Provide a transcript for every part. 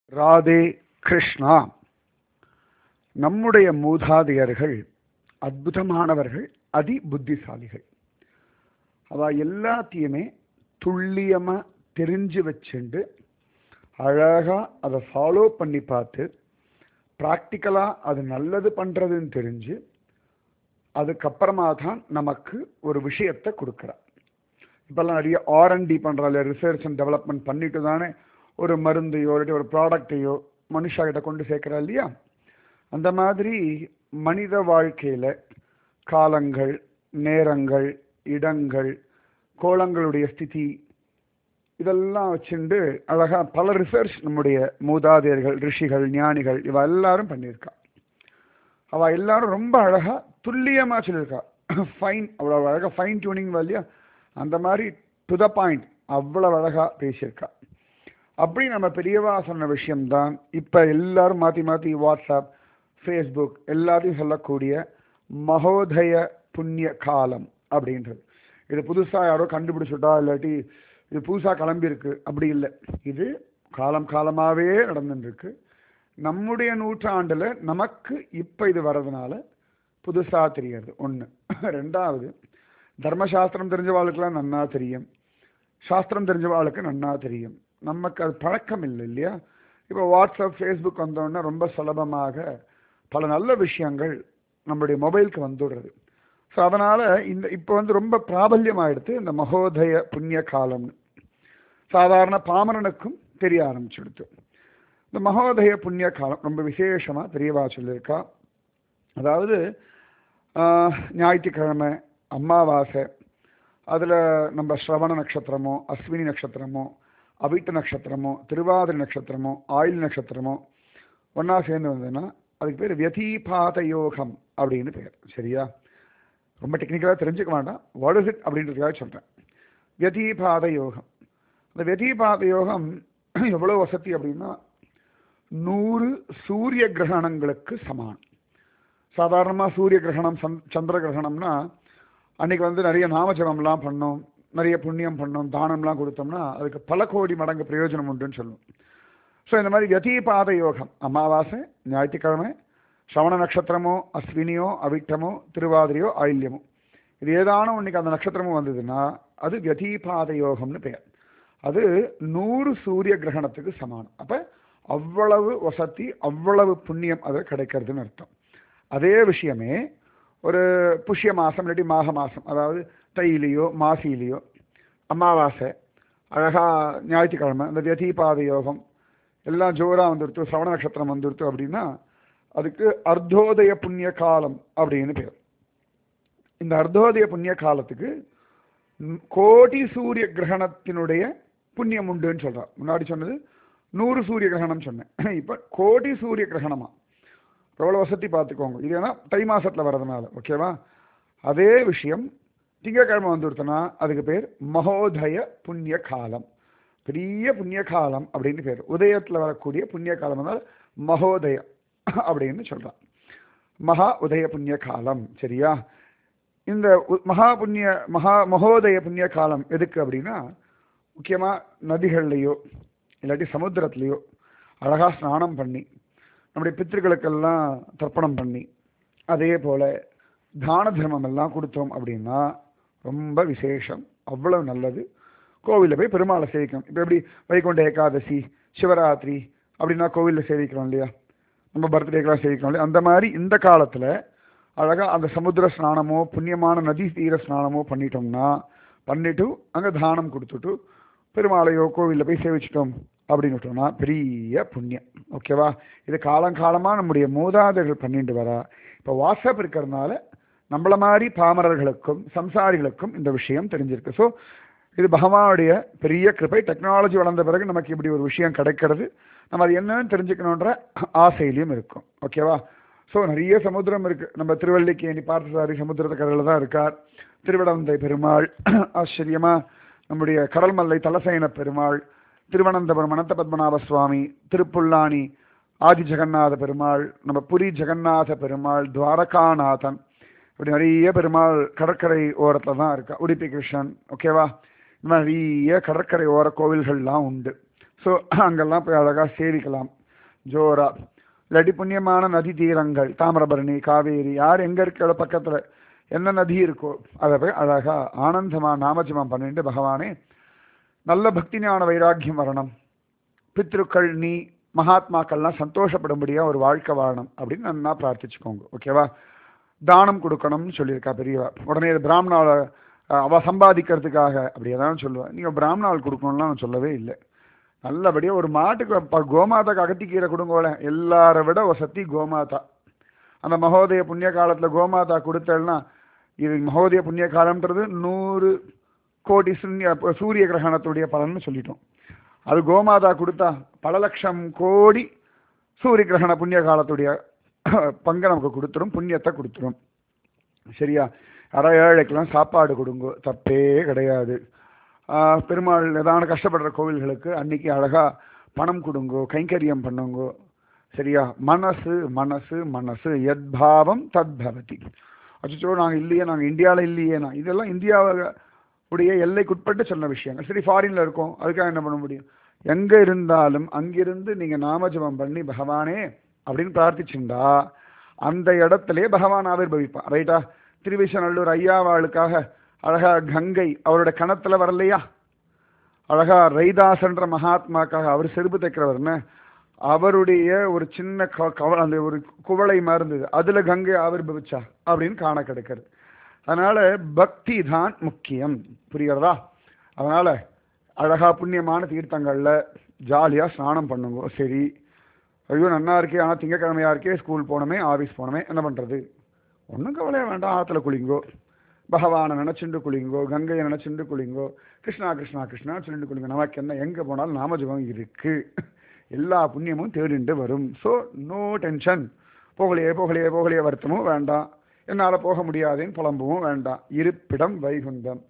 ராதே கிருஷ்ணா நம்முடைய மூதாதையர்கள் அற்புதமானவர்கள் அதி புத்திசாலிகள் அவ எல்லாத்தையுமே துல்லியமா தெரிஞ்சு வச்சுண்டு அழகா அதை ஃபாலோ பண்ணி பார்த்து ப்ராக்டிக்கலா அது நல்லது பண்றதுன்னு தெரிஞ்சு அதுக்கப்புறமா தான் நமக்கு ஒரு விஷயத்தை கொடுக்குறார் இப்பெல்லாம் நிறைய ஆர்என்டி பண்றாங்க ரிசர்ச் அண்ட் டெவலப்மெண்ட் பண்ணிட்டு தானே ஒரு மருந்தையோ இல்லாட்டி ஒரு ப்ராடக்டையோ மனுஷா கிட்ட கொண்டு சேர்க்கிறா இல்லையா அந்த மாதிரி மனித வாழ்க்கையில காலங்கள் நேரங்கள் இடங்கள் கோலங்களுடைய ஸ்திதி இதெல்லாம் வச்சுண்டு அழகா பல ரிசர்ச் நம்முடைய மூதாதையர்கள் ரிஷிகள் ஞானிகள் இவ எல்லாரும் பண்ணியிருக்கா அவ எல்லாரும் ரொம்ப அழகா துல்லியமா சொல்லியிருக்கா ஃபைன் அவ்வளவு அழகா ஃபைன் டியூனிங் இல்லையா அந்த மாதிரி டு த பாயிண்ட் அவ்வளவு அழகா பேசியிருக்கா அப்படி நம்ம பெரியவா சொன்ன விஷயம்தான் இப்ப எல்லாரும் மாத்தி மாத்தி வாட்ஸ்அப் ஃபேஸ்புக் எல்லாத்தையும் சொல்லக்கூடிய மகோதய புண்ணிய காலம் அப்படின்றது இது புதுசா யாரோ கண்டுபிடிச்சுட்டா இல்லாட்டி இது புதுசா கிளம்பியிருக்கு அப்படி இல்லை இது காலம் காலமாவே நடந்துருக்கு நம்முடைய நூற்றாண்டுல நமக்கு இப்ப இது வர்றதுனால புதுசா தெரியறது ஒண்ணு ரெண்டாவது தர்மசாஸ்திரம் தெரிஞ்சவாளுக்கெல்லாம் நன்னா தெரியும் சாஸ்திரம் தெரிஞ்சவாளுக்கு நன்னா தெரியும் நமக்கு அது பழக்கம் இல்லை இல்லையா இப்போ வாட்ஸ்அப் ஃபேஸ்புக் வந்தோடனே ரொம்ப சுலபமாக பல நல்ல விஷயங்கள் நம்மளுடைய மொபைலுக்கு வந்துடுறது ஸோ அதனால இந்த இப்போ வந்து ரொம்ப பிராபல்யமாயிடுது இந்த மகோதய புண்ணிய காலம்னு சாதாரண பாமரனுக்கும் தெரிய ஆரம்பிச்சுடுது இந்த மகோதய புண்ணிய காலம் ரொம்ப விசேஷமா பெரியவா சொல்லியிருக்கா அதாவது ஞாயிற்றுக்கிழமை அமாவாசை அதில் நம்ம ஸ்ரவண நட்சத்திரமோ அஸ்வினி நட்சத்திரமோ அவிட்ட நட்சத்திரமோ திருவாதிரை நட்சத்திரமோ ஆயுள் நட்சத்திரமோ ஒன்றா சேர்ந்து வந்ததுன்னா அதுக்கு பேர் வியதீபாத யோகம் அப்படின்னு பேர் சரியா ரொம்ப டெக்னிக்கலாக தெரிஞ்சுக்க வேண்டாம் வாட் இஸ் இட் அப்படின்றதுக்காக சொல்கிறேன் வியதீபாத யோகம் அந்த வியதீபாத யோகம் எவ்வளோ வசதி அப்படின்னா நூறு சூரிய கிரகணங்களுக்கு சமானம் சாதாரணமாக சூரிய கிரகணம் சந்திர கிரகணம்னா அன்னைக்கு வந்து நிறைய நாமஜபம்லாம் பண்ணோம் நிறைய புண்ணியம் பண்ணோம் தானம்லாம் கொடுத்தோம்னா அதுக்கு பல கோடி மடங்கு பிரயோஜனம் உண்டுன்னு சொல்லுவோம் ஸோ இந்த மாதிரி யதீபாத யோகம் அமாவாசை ஞாயிற்றுக்கிழமை சவண நட்சத்திரமோ அஸ்வினியோ அவிட்டமோ திருவாதிரையோ ஆயில்யமோ இது ஏதானும் இன்னைக்கு அந்த நட்சத்திரமும் வந்ததுன்னா அது வியதீபாத யோகம்னு பெயர் அது நூறு சூரிய கிரகணத்துக்கு சமானம் அப்போ அவ்வளவு வசதி அவ்வளவு புண்ணியம் அது கிடைக்கிறதுன்னு அர்த்தம் அதே விஷயமே ஒரு புஷ்ய மாதம் இல்லாட்டி மாக மாதம் அதாவது தையிலையோ மாசிலையோ அமாவாசை அழகா ஞாயிற்றுக்கிழமை இந்த வியதீபாத யோகம் எல்லாம் ஜோராக வந்துடுத்து சவண நட்சத்திரம் வந்துடுத்து அப்படின்னா அதுக்கு அர்த்தோதய புண்ணிய காலம் அப்படின்னு பேர் இந்த அர்த்தோதய புண்ணிய காலத்துக்கு கோடி சூரிய கிரகணத்தினுடைய புண்ணியம் உண்டுன்னு சொல்றார் முன்னாடி சொன்னது நூறு சூரிய கிரகணம் சொன்னேன் இப்போ கோடி சூரிய கிரகணமா எவ்வளோ வசதி பார்த்துக்கோங்க இது ஏன்னா தை மாசத்துல வர்றதுனால ஓகேவா அதே விஷயம் திங்கக்கிழமை வந்துடுத்துனா அதுக்கு பேர் மகோதய புண்ணிய காலம் பெரிய புண்ணிய காலம் அப்படின்னு பேர் உதயத்தில் வரக்கூடிய புண்ணிய காலம் வந்தால் மகோதயம் அப்படின்னு சொல்றான் மகா உதய புண்ணிய காலம் சரியா இந்த மகா புண்ணிய மகா மகோதய புண்ணிய காலம் எதுக்கு அப்படின்னா முக்கியமா நதிகள்லையோ இல்லாட்டி சமுத்திரத்துலையோ அழகா ஸ்நானம் பண்ணி நம்முடைய பித்திருக்களுக்கெல்லாம் தர்ப்பணம் பண்ணி அதே போல தான தர்மம் எல்லாம் கொடுத்தோம் அப்படின்னா ரொம்ப விசேஷம் அவ்வளவு நல்லது கோவிலில் போய் பெருமாளை சேவிக்கணும் இப்போ எப்படி வைகுண்ட ஏகாதசி சிவராத்திரி அப்படின்னா கோவிலில் சேவிக்கிறோம் இல்லையா நம்ம பர்த்டேக்கெல்லாம் சேவிக்கிறோம் இல்லையா அந்த மாதிரி இந்த காலத்தில் அழகாக அந்த சமுத்திர ஸ்நானமோ புண்ணியமான நதி தீர ஸ்நானமோ பண்ணிட்டோம்னா பண்ணிட்டு அங்கே தானம் கொடுத்துட்டு பெருமாளையோ கோவிலில் போய் சேவிச்சிட்டோம் அப்படின்னு விட்டோம்னா பெரிய புண்ணியம் ஓகேவா இது காலங்காலமாக நம்முடைய மூதாதைகள் பண்ணிட்டு வரா இப்போ வாட்ஸ்அப் இருக்கிறதுனால நம்மள மாதிரி பாமரர்களுக்கும் சம்சாரிகளுக்கும் இந்த விஷயம் தெரிஞ்சிருக்கு ஸோ இது பகவானுடைய பெரிய கிருப்பை டெக்னாலஜி வளர்ந்த பிறகு நமக்கு இப்படி ஒரு விஷயம் கிடைக்கிறது நம்ம அது என்னன்னு தெரிஞ்சுக்கணுன்ற ஆசையிலையும் இருக்கும் ஓகேவா ஸோ நிறைய சமுத்திரம் இருக்கு நம்ம திருவல்லிக்கேணி பார்த்தசாரி சமுத்திரத்து கரையில் தான் இருக்கார் திருவிடந்தை பெருமாள் ஆச்சரியமா நம்முடைய கடல்மல்லை தலசைன பெருமாள் திருவனந்தபுரம் அனந்த பத்மநாப சுவாமி திருப்புல்லானி ஆதி ஜெகநாத பெருமாள் நம்ம புரி ஜெகநாத பெருமாள் துவாரகாநாதன் இப்படி நிறைய பெருமாள் கடற்கரை ஓரத்தில் தான் இருக்கா உடுப்பி கிருஷ்ணன் ஓகேவா இந்த மாதிரி நிறைய கடற்கரை ஓர கோவில்கள்லாம் உண்டு ஸோ அங்கெல்லாம் போய் அழகாக சேவிக்கலாம் ஜோரா இல்லாட்டி புண்ணியமான நதி தீரங்கள் தாமிரபரணி காவேரி யார் எங்க இருக்கிற பக்கத்துல என்ன நதி இருக்கோ அதை போய் அழகா ஆனந்தமா நாமஜபம் பண்ணிட்டு பகவானே நல்ல பக்தி ஞான வைராக்கியம் வரணும் பித்ருக்கள் நீ மகாத்மாக்கள்லாம் சந்தோஷப்படும்படியா ஒரு வாழ்க்கை வாழணும் அப்படின்னு நன்னா பிரார்த்திச்சுக்கோங்க ஓகேவா தானம் கொடுக்கணும்னு சொல்லியிருக்கா பெரியவா உடனே இது பிராமணாவை அஹ், அவ சம்பாதிக்கிறதுக்காக அப்படி ஏதாவது சொல்லுவேன் நீங்க பிராமணால் கொடுக்கணும்லாம் நான் சொல்லவே இல்லை நல்லபடியா ஒரு மாட்டுக்கு ப- கோமாதாக்கு அகத்திக்கீரை கொடுங்கோல எல்லாரை விட ஒரு சக்தி கோமாதா அந்த மகோதய புண்ணிய காலத்துல கோமாதா கொடுத்தேன்னா இது மகோதய புண்ணிய காலம்ன்றது நூறு கோடி சுன்ய- சூரிய கிரகணத்துடைய பலன்னு சொல்லிட்டோம் அது கோமாதா கொடுத்தா பல லட்சம் கோடி சூரிய கிரகண புண்ணிய காலத்துடைய பங்கை நமக்கு கொடுத்துரும் புண்ணியத்தை கொடுத்துரும் சரியா அரை ஏழைக்கெல்லாம் சாப்பாடு கொடுங்க தப்பே கிடையாது ஆஹ் பெருமாள் ஏதான கஷ்டப்படுற கோவில்களுக்கு அன்னைக்கு அழகா பணம் கொடுங்கோ கைங்கரியம் பண்ணுங்கோ சரியா மனசு மனசு மனசு எத்பாவம் தத்பவதி அச்சோ நாங்க இல்லையே நாங்க இந்தியாவில் இல்லையே நான் இதெல்லாம் இந்தியாவை உடைய எல்லைக்குட்பட்டு சொன்ன விஷயங்கள் சரி ஃபாரின்ல இருக்கோம் அதுக்காக என்ன பண்ண முடியும் எங்க இருந்தாலும் அங்கிருந்து நீங்க நாமஜபம் பண்ணி பகவானே அப்படின்னு பிரார்த்திச்சுண்டா அந்த இடத்திலே பகவான் ஆவிர்பவிப்பான் ரைட்டா திருவிசநல்லூர் ஐயாவாளுக்காக அழகா கங்கை அவரோட கணத்துல வரலையா அழகா ரைதாசன்ற மகாத்மாக்காக அவர் செருப்பு தைக்கிறவர்னு அவருடைய ஒரு சின்ன க- கவ- அந்த ஒரு குவளை மாதிரி இருந்தது அதுல கங்கை ஆவிர்பவிச்சா அப்படின்னு காண கிடைக்கிறது அதனால பக்தி தான் முக்கியம் புரிகிறதா அதனால அழகா புண்ணியமான தீர்த்தங்கள்ல ஜாலியா ஸ்நானம் பண்ணுங்க சரி ஐயோ நன்னா இருக்கே ஆனா திங்கக்கிழமையா இருக்கே ஸ்கூல் போனோமே ஆபீஸ் போனோமே என்ன பண்றது ஒன்றும் கவலையே வேண்டாம் ஆத்துல குளிங்கோ பகவானை நினைச்சுண்டு குளிங்கோ கங்கையை நினைச்சுண்டு குளிங்கோ கிருஷ்ணா கிருஷ்ணா கிருஷ்ணா சொல்லிட்டு குளிங்க நமக்கு என்ன எங்க போனாலும் நாமஜபம் இருக்கு எல்லா புண்ணியமும் தேடிண்டு வரும் ஸோ நோ டென்ஷன் போகலையே போகலையே போகலையே வருத்தமும் வேண்டாம் என்னால் போக முடியாதுன்னு புலம்பவும் வேண்டாம் இருப்பிடம் வைகுந்தம்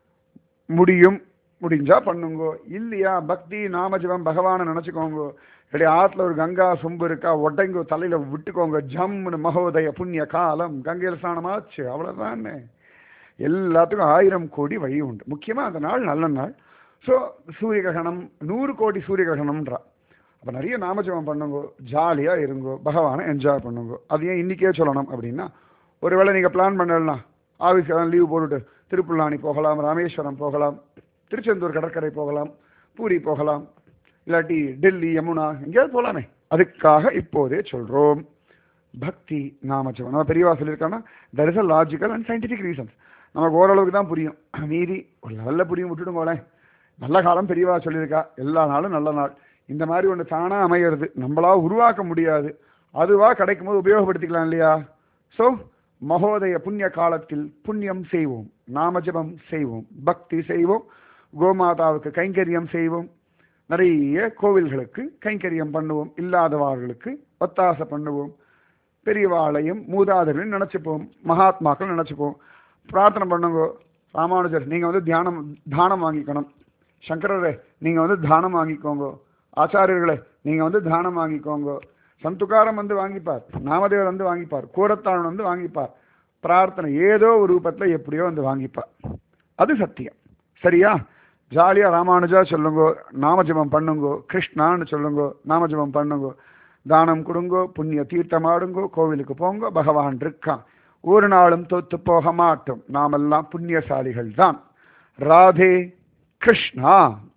முடியும் முடிஞ்சா பண்ணுங்கோ இல்லையா பக்தி நாமஜபம் பகவானை நினைச்சுக்கோங்க இடைய ஆத்துல ஒரு கங்கா சொம்பு இருக்கா உடைங்கோ தலையில விட்டுக்கோங்க ஜம்னு மகோதய புண்ணிய காலம் கங்கையில் ஸ்நானமாச்சு அவ்வளவுதானே எல்லாத்துக்கும் ஆயிரம் கோடி வழி உண்டு முக்கியமா அந்த நாள் நல்ல நாள் ஸோ சூரிய கிரகணம் நூறு கோடி சூரிய கிரகணம்ன்றா அப்ப நிறைய நாமஜபம் பண்ணுங்கோ ஜாலியா இருங்கோ பகவானை என்ஜாய் பண்ணுங்கோ அது ஏன் இன்னைக்கே சொல்லணும் அப்படின்னா ஒருவேளை நீங்க பிளான் பண்ணலாம் ஆஃபீஸ்க்கு லீவ் போட்டுட்டு திருப்புல்லானி போகலாம் ராமேஸ்வரம் போகலாம் திருச்செந்தூர் கடற்கரை போகலாம் பூரி போகலாம் இல்லாட்டி டெல்லி யமுனா எங்கேயாவது போகலாமே அதுக்காக இப்போதே சொல்றோம் பக்தி நாமஜபம் நம்ம பெரியவா சொல்லியிருக்காங்கன்னா there is a logical and scientific reasons நமக்கு ஓரளவுக்கு தான் புரியும் மீதி ஒரு லெவலில் புரியும் விட்டுடுங்களேன் நல்ல காலம் பெரியவா சொல்லியிருக்கா எல்லா நாளும் நல்ல நாள் இந்த மாதிரி ஒன்று தானா அமையிறது நம்மளா உருவாக்க முடியாது அதுவா கிடைக்கும் போது உபயோகப்படுத்திக்கலாம் இல்லையா ஸோ மகோதய புண்ணிய காலத்தில் புண்ணியம் செய்வோம் நாமஜபம் செய்வோம் பக்தி செய்வோம் கோமாதாவுக்கு கைங்கரியம் செய்வோம் நிறைய கோவில்களுக்கு கைங்கரியம் பண்ணுவோம் இல்லாதவர்களுக்கு ஒத்தாசை பண்ணுவோம் பெரியவாளையும் மூதாதைகளையும் நினைச்சுப்போம் மகாத்மாக்கள் நினைச்சுப்போம் பிரார்த்தனை பண்ணுங்க ராமானுஜர் நீங்க வந்து தியானம் தானம் வாங்கிக்கணும் சங்கரரே நீங்க வந்து தானம் வாங்கிக்கோங்க ஆச்சாரியர்களே நீங்க வந்து தானம் வாங்கிக்கோங்க சந்துகாரம் வந்து வாங்கிப்பார் நாமதேவர் வந்து வாங்கிப்பார் கூரத்தாழன் வந்து வாங்கிப்பார் பிரார்த்தனை ஏதோ ஒரு ரூபத்துல எப்படியோ வந்து வாங்கிப்பார் அது சத்தியம் சரியா ஜாலியா ராமானுஜா சொல்லுங்க நாமஜபம் பண்ணுங்கோ கிருஷ்ணான்னு சொல்லுங்க நாமஜபம் பண்ணுங்கோ தானம் கொடுங்கோ புண்ணிய தீர்த்தமாடுங்கோ கோவிலுக்கு போங்கோ பகவான் இருக்கான் ஒரு நாளும் தோத்து போக மாட்டோம் நாமெல்லாம் புண்ணியசாலிகள் தான் ராதே கிருஷ்ணா